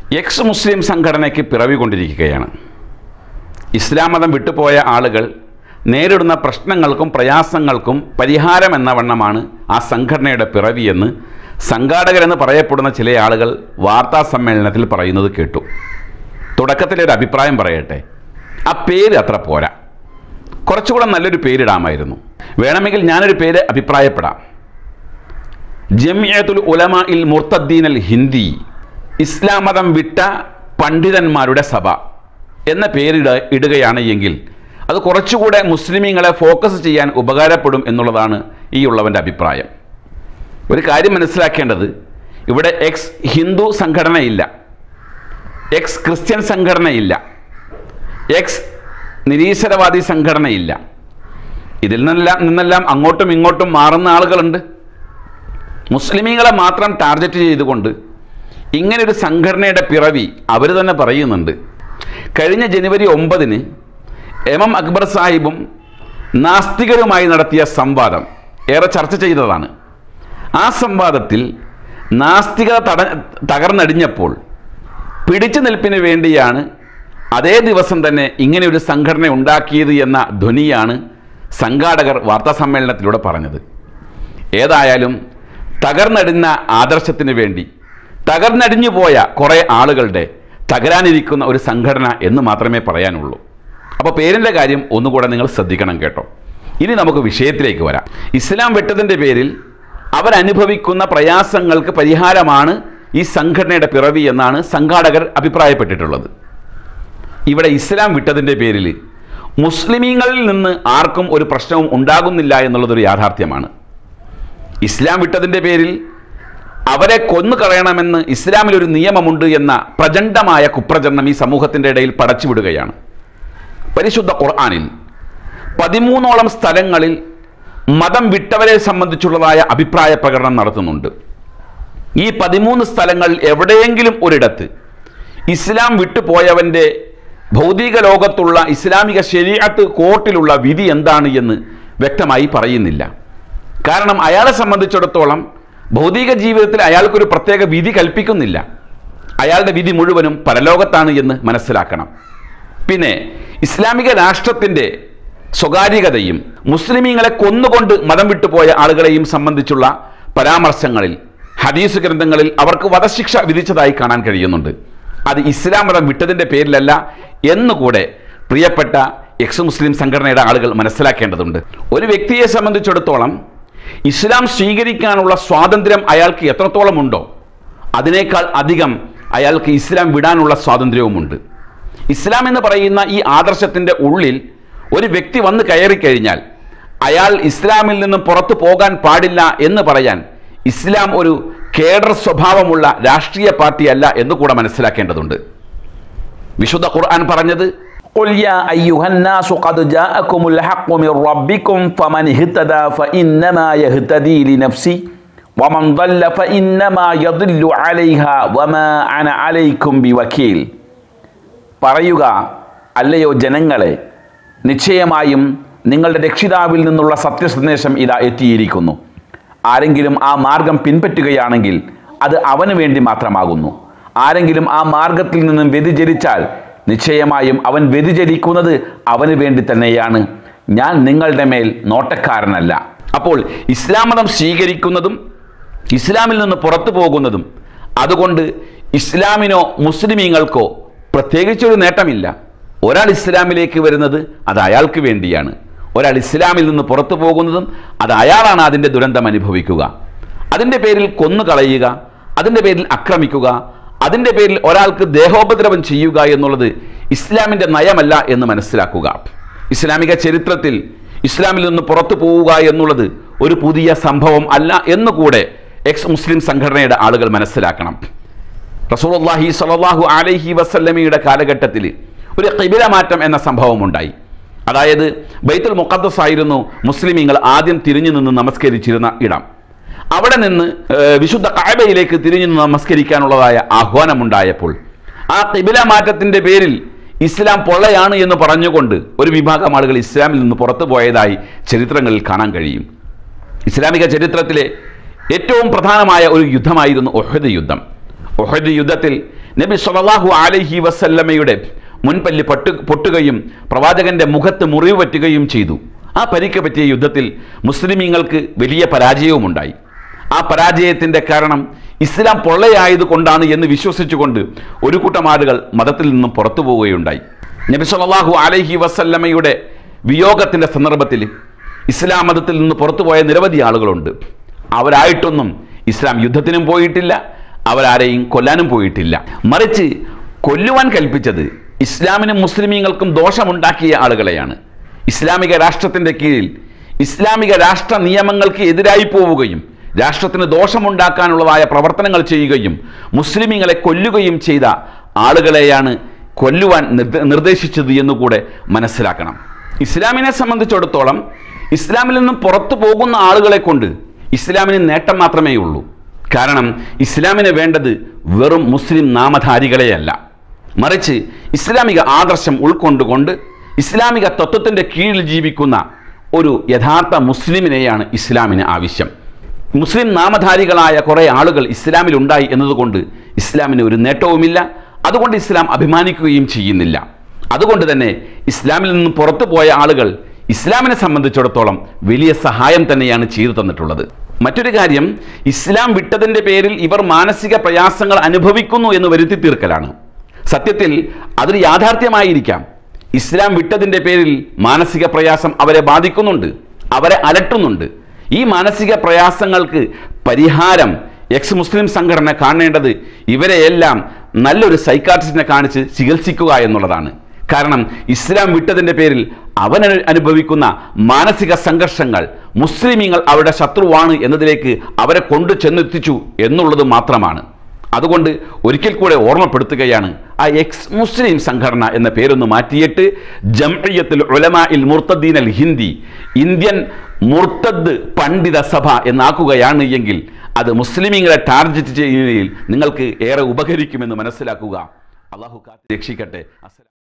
X മുസ്ലിം സംഘടനയ്ക്ക് പിറവി കൊണ്ടിരിക്കുകയാണ് ഇസ്ലാം മതം വിട്ടുപോയ ആളുകൾ നേരിടുന്ന പ്രശ്നങ്ങൾക്കും പ്രയാസങ്ങൾക്കും പരിഹാരം എന്ന വണ്ണമാണ് ആ സംഘടനയുടെ പിറവിയെന്ന് സംഘാടകരെന്ന് പറയപ്പെടുന്ന ചില ആളുകൾ വാർത്താ സമ്മേളനത്തിൽ പറയുന്നത് കേട്ടു തുടക്കത്തിലൊരു അഭിപ്രായം പറയട്ടെ ആ പേര് അത്ര പോരാ കുറച്ചുകൂടെ നല്ലൊരു പേരിടാമായിരുന്നു വേണമെങ്കിൽ ഞാനൊരു പേര് അഭിപ്രായപ്പെടാം ജമിയത്തുൽ ഉലമ ഇൽ മുർത്തദ്ദീൻ അൽ ഹിന്ദി ഇസ്ലാം മതം വിട്ട പണ്ഡിതന്മാരുടെ സഭ എന്ന പേരിട ഇടുകയാണ് എങ്കിൽ അത് കുറച്ചുകൂടെ മുസ്ലിമീങ്ങളെ ഫോക്കസ് ചെയ്യാൻ ഉപകാരപ്പെടും എന്നുള്ളതാണ് ഈ ഉള്ളവൻ്റെ അഭിപ്രായം ഒരു കാര്യം മനസ്സിലാക്കേണ്ടത് ഇവിടെ എക്സ് ഹിന്ദു സംഘടനയില്ല എക്സ് ക്രിസ്ത്യൻ സംഘടനയില്ല എക്സ് നിരീശ്വരവാദി സംഘടനയില്ല ഇതിൽ നിന്നെല്ലാം നിന്നെല്ലാം അങ്ങോട്ടും ഇങ്ങോട്ടും മാറുന്ന ആളുകളുണ്ട് മുസ്ലിമീങ്ങളെ മാത്രം ടാർഗറ്റ് ചെയ്തുകൊണ്ട് ഇങ്ങനൊരു സംഘടനയുടെ പിറവി അവർ തന്നെ പറയുന്നുണ്ട് കഴിഞ്ഞ ജനുവരി ഒമ്പതിന് എം എം അക്ബർ സാഹിബും നാസ്തികരുമായി നടത്തിയ സംവാദം ഏറെ ചർച്ച ചെയ്തതാണ് ആ സംവാദത്തിൽ നാസ്തികത തട തകർന്നടിഞ്ഞപ്പോൾ പിടിച്ചു നിൽപ്പിന് വേണ്ടിയാണ് അതേ ദിവസം തന്നെ ഇങ്ങനെ ഒരു സംഘടന ഉണ്ടാക്കിയത് എന്ന ധ്വനിയാണ് സംഘാടകർ വാർത്താ സമ്മേളനത്തിലൂടെ പറഞ്ഞത് ഏതായാലും തകർന്നടിഞ്ഞ ആദർശത്തിന് വേണ്ടി തകർന്നടിഞ്ഞു പോയ കുറേ ആളുകളുടെ തകരാനിരിക്കുന്ന ഒരു സംഘടന എന്ന് മാത്രമേ പറയാനുള്ളൂ അപ്പോൾ പേരിൻ്റെ കാര്യം ഒന്നുകൂടെ നിങ്ങൾ ശ്രദ്ധിക്കണം കേട്ടോ ഇനി നമുക്ക് വിഷയത്തിലേക്ക് വരാം ഇസ്ലാം വിട്ടതിൻ്റെ പേരിൽ അവരനുഭവിക്കുന്ന പ്രയാസങ്ങൾക്ക് പരിഹാരമാണ് ഈ സംഘടനയുടെ പിറവി എന്നാണ് സംഘാടകർ അഭിപ്രായപ്പെട്ടിട്ടുള്ളത് ഇവിടെ ഇസ്ലാം വിട്ടതിൻ്റെ പേരിൽ മുസ്ലിമീങ്ങളിൽ നിന്ന് ആർക്കും ഒരു പ്രശ്നവും ഉണ്ടാകുന്നില്ല എന്നുള്ളതൊരു യാഥാർത്ഥ്യമാണ് ഇസ്ലാം വിട്ടതിൻ്റെ പേരിൽ അവരെ കൊന്നു കളയണമെന്ന് ഇസ്ലാമിൽ ഒരു നിയമമുണ്ട് എന്ന പ്രചണ്ഡമായ കുപ്രചരണം ഈ സമൂഹത്തിൻ്റെ ഇടയിൽ പടച്ചുവിടുകയാണ് പരിശുദ്ധ ഖുർആാനിൽ പതിമൂന്നോളം സ്ഥലങ്ങളിൽ മതം വിട്ടവരെ സംബന്ധിച്ചുള്ളതായ അഭിപ്രായ പ്രകടനം നടത്തുന്നുണ്ട് ഈ പതിമൂന്ന് സ്ഥലങ്ങളിൽ എവിടെയെങ്കിലും ഒരിടത്ത് ഇസ്ലാം വിട്ടുപോയവൻ്റെ ഭൗതിക ലോകത്തുള്ള ഇസ്ലാമിക ശരീഅത്ത് കോർട്ടിലുള്ള വിധി എന്താണ് എന്ന് വ്യക്തമായി പറയുന്നില്ല കാരണം അയാളെ സംബന്ധിച്ചിടത്തോളം ഭൗതിക ജീവിതത്തിൽ അയാൾക്കൊരു പ്രത്യേക വിധി കൽപ്പിക്കുന്നില്ല അയാളുടെ വിധി മുഴുവനും പരലോകത്താണ് എന്ന് മനസ്സിലാക്കണം പിന്നെ ഇസ്ലാമിക രാഷ്ട്രത്തിൻ്റെ സ്വകാര്യതയും മുസ്ലിമീങ്ങളെ കൊന്നുകൊണ്ട് മതം വിട്ടുപോയ ആളുകളെയും സംബന്ധിച്ചുള്ള പരാമർശങ്ങളിൽ ഹദീസ് ഗ്രന്ഥങ്ങളിൽ അവർക്ക് വധശിക്ഷ വിധിച്ചതായി കാണാൻ കഴിയുന്നുണ്ട് അത് ഇസ്ലാം മതം വിട്ടതിൻ്റെ പേരിലല്ല എന്നുകൂടെ പ്രിയപ്പെട്ട എക്സ് മുസ്ലിം സംഘടനയുടെ ആളുകൾ മനസ്സിലാക്കേണ്ടതുണ്ട് ഒരു വ്യക്തിയെ സംബന്ധിച്ചിടത്തോളം ഇസ്ലാം സ്വീകരിക്കാനുള്ള സ്വാതന്ത്ര്യം അയാൾക്ക് എത്രത്തോളം ഉണ്ടോ അതിനേക്കാൾ അധികം അയാൾക്ക് ഇസ്ലാം വിടാനുള്ള സ്വാതന്ത്ര്യവുമുണ്ട് ഇസ്ലാം എന്ന് പറയുന്ന ഈ ആദർശത്തിൻ്റെ ഉള്ളിൽ ഒരു വ്യക്തി വന്ന് കയറിക്കഴിഞ്ഞാൽ അയാൾ ഇസ്ലാമിൽ നിന്നും പുറത്തു പോകാൻ പാടില്ല എന്ന് പറയാൻ ഇസ്ലാം ഒരു കേഡർ സ്വഭാവമുള്ള രാഷ്ട്രീയ പാർട്ടിയല്ല എന്ന് കൂടെ മനസ്സിലാക്കേണ്ടതുണ്ട് വിശുദ്ധ ഖുർആൻ പറഞ്ഞത് قل يا أيها الناس قد جاءكم الحق من ربكم فمن اهتدى فإنما يهتدي لنفسه ومن ضل فإنما يضل عليها وما أنا عليكم بوكيل പറയുക അല്ലയോ ജനങ്ങളെ നിശ്ചയമായും നിങ്ങളുടെ രക്ഷിതാവിൽ നിന്നുള്ള സത്യസന്ദേശം ഇതാ എത്തിയിരിക്കുന്നു ആരെങ്കിലും ആ മാർഗം പിൻപറ്റുകയാണെങ്കിൽ അത് അവന് വേണ്ടി മാത്രമാകുന്നു ആരെങ്കിലും ആ മാർഗത്തിൽ നിന്നും വ്യതിചരിച്ചാൽ നിശ്ചയമായും അവൻ വ്യതിചരിക്കുന്നത് അവന് വേണ്ടി തന്നെയാണ് ഞാൻ നിങ്ങളുടെ മേൽ നോട്ടക്കാരനല്ല അപ്പോൾ ഇസ്ലാം മതം സ്വീകരിക്കുന്നതും ഇസ്ലാമിൽ നിന്ന് പുറത്തു പോകുന്നതും അതുകൊണ്ട് ഇസ്ലാമിനോ മുസ്ലിമീങ്ങൾക്കോ പ്രത്യേകിച്ചൊരു നേട്ടമില്ല ഒരാൾ ഇസ്ലാമിലേക്ക് വരുന്നത് അത് അയാൾക്ക് വേണ്ടിയാണ് ഒരാൾ ഇസ്ലാമിൽ നിന്ന് പുറത്തു പോകുന്നതും അത് അയാളാണ് അതിൻ്റെ ദുരന്തം അനുഭവിക്കുക അതിൻ്റെ പേരിൽ കൊന്നു കളയുക അതിൻ്റെ പേരിൽ ആക്രമിക്കുക അതിൻ്റെ പേരിൽ ഒരാൾക്ക് ദേഹോപദ്രവം ചെയ്യുക എന്നുള്ളത് ഇസ്ലാമിൻ്റെ നയമല്ല എന്ന് മനസ്സിലാക്കുക ഇസ്ലാമിക ചരിത്രത്തിൽ ഇസ്ലാമിൽ നിന്ന് പുറത്തു പോവുക എന്നുള്ളത് ഒരു പുതിയ സംഭവം അല്ല എന്നുകൂടെ എക്സ് മുസ്ലിം സംഘടനയുടെ ആളുകൾ മനസ്സിലാക്കണം റസൂലുള്ളാഹി സ്വല്ലല്ലാഹു അലൈഹി വസല്ലമയുടെ കാലഘട്ടത്തിൽ ഒരു കിബില മാറ്റം എന്ന സംഭവം ഉണ്ടായി അതായത് ബൈത്തുൽ മുഖദ്ദസ് ആയിരുന്നു മുസ്ലിമീങ്ങൾ ആദ്യം തിരിഞ്ഞു നിന്ന് നമസ്കരിച്ചിരുന്ന ഇടം അവിടെ നിന്ന് ഏഹ്, വിശുദ്ധ കായബയിലേക്ക് തിരിഞ്ഞു നിന്ന് നമസ്കരിക്കാനുള്ളതായ ആഹ്വാനമുണ്ടായപ്പോൾ ആ കിബില മാറ്റത്തിന്റെ പേരിൽ ഇസ്ലാം പൊള്ളയാണ് എന്ന് പറഞ്ഞുകൊണ്ട് ഒരു വിഭാഗം ആളുകൾ ഇസ്ലാമിൽ നിന്ന് പുറത്തു പോയതായി ചരിത്രങ്ങളിൽ കാണാൻ കഴിയും ഇസ്ലാമിക ചരിത്രത്തിലെ ഏറ്റവും പ്രധാനമായ ഒരു യുദ്ധമായിരുന്നു ഒഹദ് യുദ്ധം ഒഹദ് യുദ്ധത്തിൽ നബി സല്ലല്ലാഹു അലൈഹി വസല്ലമയുടെ മുൻപല്ലി പൊട്ടു പൊട്ടുകയും പ്രവാചകന്റെ മുഖത്ത് മുറിവ് പറ്റുകയും ചെയ്തു ആ പരിക്ക് പറ്റിയ യുദ്ധത്തിൽ മുസ്ലിമീങ്ങൾക്ക് വലിയ പരാജയവുമുണ്ടായി ആ പരാജയത്തിന്റെ കാരണം ഇസ്ലാം പൊള്ളയായത് കൊണ്ടാണ് എന്ന് വിശ്വസിച്ചുകൊണ്ട് ഒരു കൂട്ടം ആളുകൾ മതത്തിൽ നിന്നും പുറത്തു പോവുകയുണ്ടായി നബി സല്ലല്ലാഹു അലൈഹി വസല്ലമയുടെ വിയോഗത്തിന്റെ സന്ദർഭത്തിൽ ഇസ്ലാം മതത്തിൽ നിന്ന് പുറത്തുപോയ നിരവധി ആളുകളുണ്ട് അവരായിട്ടൊന്നും ഇസ്ലാം യുദ്ധത്തിനും പോയിട്ടില്ല അവരാരെയും കൊല്ലാനും പോയിട്ടില്ല മറിച്ച് കൊല്ലുവാൻ കൽപ്പിച്ചത് ഇസ്ലാമിനും മുസ്ലിമീങ്ങൾക്കും ദോഷമുണ്ടാക്കിയ ആളുകളെയാണ് ഇസ്ലാമിക രാഷ്ട്രത്തിന്റെ കീഴിൽ ഇസ്ലാമിക രാഷ്ട്ര നിയമങ്ങൾക്ക് എതിരായി പോവുകയും രാഷ്ട്രത്തിന് ദോഷമുണ്ടാക്കാനുള്ളതായ പ്രവർത്തനങ്ങൾ ചെയ്യുകയും മുസ്ലിമീങ്ങളെ കൊല്ലുകയും ചെയ്ത ആളുകളെയാണ് കൊല്ലുവാൻ നിർദ്ദ- നിർദ്ദേശിച്ചത് എന്നുകൂടെ മനസ്സിലാക്കണം ഇസ്ലാമിനെ സംബന്ധിച്ചിടത്തോളം ഇസ്ലാമിൽ നിന്നും പുറത്തു പോകുന്ന ആളുകളെ കൊണ്ട് ഇസ്ലാമിന് നേട്ടം മാത്രമേ ഉള്ളൂ കാരണം ഇസ്ലാമിന് വേണ്ടത് വെറും മുസ്ലിം നാമധാരികളെയല്ല മറിച്ച് ഇസ്ലാമിക ആദർശം ഉൾക്കൊണ്ടുകൊണ്ട് ഇസ്ലാമിക തത്വത്തിൻ്റെ കീഴിൽ ജീവിക്കുന്ന ഒരു യഥാർത്ഥ മുസ്ലിമിനെയാണ് ഇസ്ലാമിന് ആവശ്യം മുസ്ലിം നാമധാരികളായ കുറേ ആളുകൾ ഇസ്ലാമിൽ ഉണ്ടായി എന്നതുകൊണ്ട് ഇസ്ലാമിന് ഒരു നേട്ടവുമില്ല അതുകൊണ്ട് ഇസ്ലാം അഭിമാനിക്കുകയും ചെയ്യുന്നില്ല അതുകൊണ്ട് തന്നെ ഇസ്ലാമിൽ നിന്നും പുറത്തു പോയ ആളുകൾ ഇസ്ലാമിനെ സംബന്ധിച്ചിടത്തോളം വലിയ സഹായം തന്നെയാണ് ചെയ്തു തന്നിട്ടുള്ളത് മറ്റൊരു കാര്യം ഇസ്ലാം വിട്ടതിൻ്റെ പേരിൽ ഇവർ മാനസിക പ്രയാസങ്ങൾ അനുഭവിക്കുന്നു എന്ന് വരുത്തി തീർക്കലാണ് സത്യത്തിൽ അതൊരു യാഥാർത്ഥ്യമായിരിക്കാം ഇസ്ലാം വിട്ടതിൻ്റെ പേരിൽ മാനസിക പ്രയാസം അവരെ ബാധിക്കുന്നുണ്ട് അവരെ അലട്ടുന്നുണ്ട് ഈ മാനസിക പ്രയാസങ്ങൾക്ക് പരിഹാരം എക്സ് മുസ്ലിം സംഘടന കാണേണ്ടത് ഇവരെയെല്ലാം നല്ലൊരു സൈക്കാട്രിസ്റ്റിനെ കാണിച്ച് ചികിത്സിക്കുക എന്നുള്ളതാണ് കാരണം ഇസ്ലാം വിട്ടതിൻ്റെ പേരിൽ അവൻ അനു- അനുഭവിക്കുന്ന മാനസിക സംഘർഷങ്ങൾ മുസ്ലിമീങ്ങൾ അവരുടെ ശത്രുവാണ് എന്നതിലേക്ക് അവരെ കൊണ്ടു ചെന്നെത്തിച്ചു എന്നുള്ളത് മാത്രമാണ് അതുകൊണ്ട് ഒരിക്കൽ കൂടെ ഓർമ്മപ്പെടുത്തുകയാണ് ആ എക്സ് മുസ്ലിം സംഘടന എന്ന പേരൊന്ന് മാറ്റിയിട്ട് ജംഇയ്യത്തുൽ ഉലമാ ഇൽ മുർത്തദ്ദീൻ അൽ ഹിന്ദി ഇന്ത്യൻ മുർത്തദ് പണ്ഡിത സഭ എന്നാക്കുകയാണ് എങ്കിൽ അത് മുസ്ലിമീങ്ങളെ ടാർഗറ്റ് ചെയ്യുന്നതിൽ നിങ്ങൾക്ക് ഏറെ ഉപകരിക്കുമെന്ന് മനസ്സിലാക്കുക അള്ളാഹു കാത്ത് രക്ഷിക്കട്ടെ അസ്സലാം